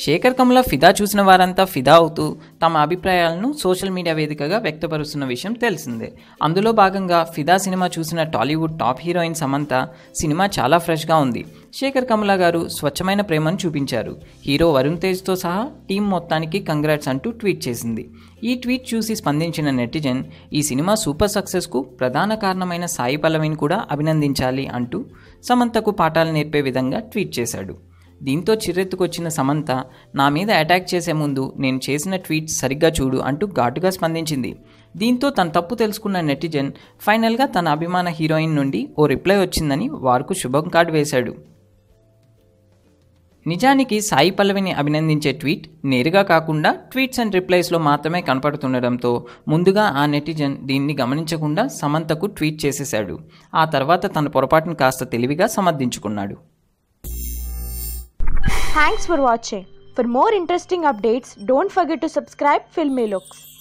శేఖర్ కమల ఫిదా చూసిన వారంతా ఫిదా అవుతూ తమ అభిప్రాయాలను సోషల్ మీడియా వేదికగా వ్యక్తపరుస్తున్న విషయం తెలిసిందే అందులో భాగంగా ఫిదా సినిమా చూసిన Tollywood top heroine Samantha cinema చాలా ఫ్రెష్గా ఉంది శేఖర్ కమల గారు స్వచ్ఛమైన ప్రేమను చూపించారు హీరో వరుణ్ తేజ్తో సహా టీం మొత్తానికి కంగ్రాట్స్ అంటూ ట్వీట్ చేసింది ఈ ట్వీట్ చూసి స్పందించిన నెటిజన్ ఈ సినిమా సూపర్ సక్సెస్కు ప్రధాన కారణమైన సాయి పల్లవిని కూడా అభినందించాలి అంటూ సమంతకు పాఠాలు నేర్పే విధంగా ట్వీట్ చేశాడు దీంతో చిర్రెత్తుకొచ్చిన సమంత నా మీద అటాక్ చేసే ముందు నేను చేసిన ట్వీట్ సరిగ్గా చూడు అంటూ ఘాటుగా స్పందించింది దీంతో తన తప్పు తెలుసుకున్న నెటిజన్ ఫైనల్గా తన అభిమాన హీరోయిన్ నుండి ఓ రిప్లై వచ్చిందని వారికి శుభం కార్డు వేశాడు నిజానికి సాయి పల్లవిని అభినందించే ట్వీట్ నేరుగా కాకుండా ట్వీట్స్ అండ్ రిప్లైస్లో మాత్రమే కనపడుతుండడంతో ముందుగా ఆ నెటిజన్ దీన్ని గమనించకుండా సమంతకు ట్వీట్ చేసేశాడు ఆ తర్వాత తన పొరపాటును కాస్త తెలివిగా సమర్థించుకున్నాడు Thanks for watching. For more interesting updates, don't forget to subscribe Filmy Looks.